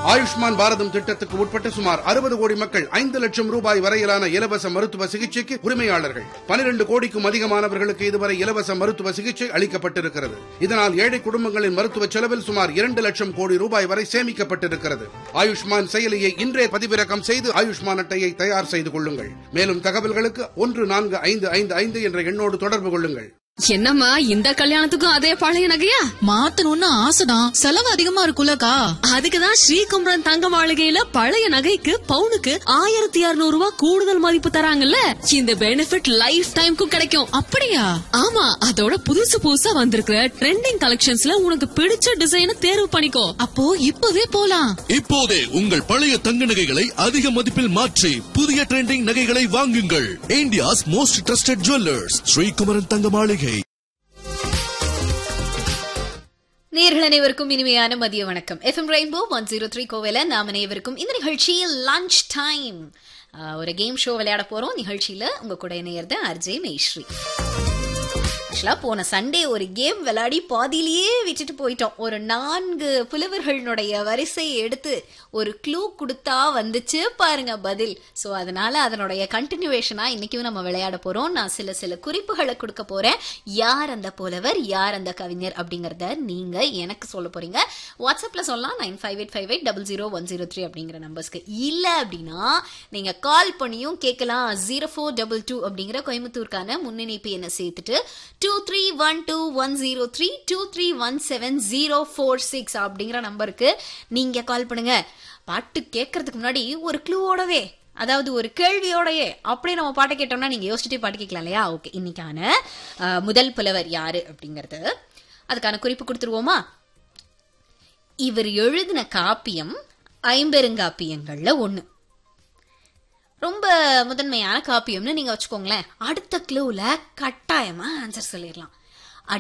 ஆயுஷ்மான் பாரதம் திட்டத்துக்கு உட்பட்ட சுமார் அறுபது கோடி மக்கள் ஐந்து லட்சம் ரூபாய் வரையிலான இலவச மருத்துவ சிகிச்சைக்கு உரிமையாளர்கள் பனிரெண்டு கோடிக்கும் அதிகமானவர்களுக்கு இதுவரை இலவச மருத்துவ சிகிச்சை அளிக்கப்பட்டிருக்கிறது இதனால் ஏழை குடும்பங்களின் மருத்துவ செலவில் சுமார் இரண்டு லட்சம் கோடி ரூபாய் வரை சேமிக்கப்பட்டிருக்கிறது ஆயுஷ்மான் செயலியை இன்றே பதிவிறக்கம் செய்து ஆயுஷ்மான் அட்டையை தயார் செய்து கொள்ளுங்கள் மேலும் தகவல்களுக்கு ஒன்று நான்கு ஐந்து ஐந்து ஐந்து என்ற எண்ணோடு தொடர்பு கொள்ளுங்கள் என்னம்மா இந்த கல்யாணத்துக்கும் அதே பழைய நகையா மாத்தணும்னு ஆசைதான் செலவு அதிகமா இருக்குல்லக்கா அதுக்குதான் ஸ்ரீகுமரன் தங்க மாளிகையில பழைய நகைக்கு பவுனுக்கு ஆயிரத்தி இருநூறு ரூபாய் கூடுதல் மதிப்பு தராங்கல்ல இந்த பெனிஃபிட் லைஃப் டைம்க்கும் கிடைக்கும் அப்படியா ஆமா அதோட புதுசு புதுசா வந்திருக்கிற ட்ரெண்டிங் கலெக்ஷன்ஸ்ல உனக்கு பிடிச்ச டிசைனை தேர்வு பண்ணிக்கோ அப்போ இப்பவே போலாம் இப்போதே உங்கள் பழைய தங்க நகைகளை அதிக மதிப்பில் மாற்றி புதிய ட்ரெண்டிங் நகைகளை வாங்குங்கள் India's most trusted jewellers Sri Kumaran Thanga Maaligai நேர்கள் அனைவருக்கும் இனிமையான மதிய வணக்கம் FM rainbow one zero three கோவில நாம் அனைவருக்கும் இந்த நிகழ்ச்சியில் லஞ்ச் டைம் ஒரு கேம் ஷோ விளையாட போறோம் நிகழ்ச்சியில உங்க கூட இணையறது அர்ஜே மேஸ்ரீ ஆக்சுவலா போன சண்டே ஒரு கேம் விளையாடி பாதியிலேயே விட்டுட்டு போயிட்டோம் ஒரு நான்கு புலவர்களுடைய வரிசையை எடுத்து ஒரு க்ளூ கொடுத்தா வந்துச்சு பாருங்க பதில் ஸோ அதனால அதனுடைய கண்டினியூவேஷனா இன்னைக்கும் நம்ம விளையாட போறோம் நான் சில சில குறிப்புகளை கொடுக்க போறேன் யார் அந்த புலவர் யார் அந்த கவிஞர் அப்படிங்கறத நீங்க எனக்கு சொல்ல போறீங்க வாட்ஸ்அப்ல சொல்லலாம் nine five eight five eight double zero one zero three அப்படிங்கிற நம்பர்ஸ்க்கு இல்ல அப்படின்னா நீங்க கால் பண்ணியும் கேட்கலாம் ஜீரோ ஃபோர் டபுள் டூ அப்படிங்கிற கோயம்புத்தூருக்கான முன்னிணைப்பு என்ன சேர்த்துட்டு two three one two one zero three two three one seven zero four six அப்படிங்கிற நம்பருக்கு நீங்க கால் பண்ணுங்க பாட்டு கேட்கறதுக்கு முன்னாடி ஒரு க்ளூவோடவே அதாவது ஒரு கேள்வியோடயே அப்படியே நம்ம பாட்டை கேட்டோம்னா நீங்க யோசிச்சுட்டே பாட்டு கேட்கலாம் இல்லையா ஓகே இன்னைக்கான அஹ், முதல் புலவர் யாரு அப்படிங்கிறது அதுக்கான குறிப்பு கொடுத்துருவோமா இவர் எழுதின காப்பியம் ஐம்பெருங்காப்பியங்கள்ல ஒண்ணு ரொம்ப முதன்மையான காப்பியம்னு நீங்க வச்சுக்கோங்களேன் அடுத்த க்ளூல கட்டாயமா ஆன்சர் சொல்லிடலாம்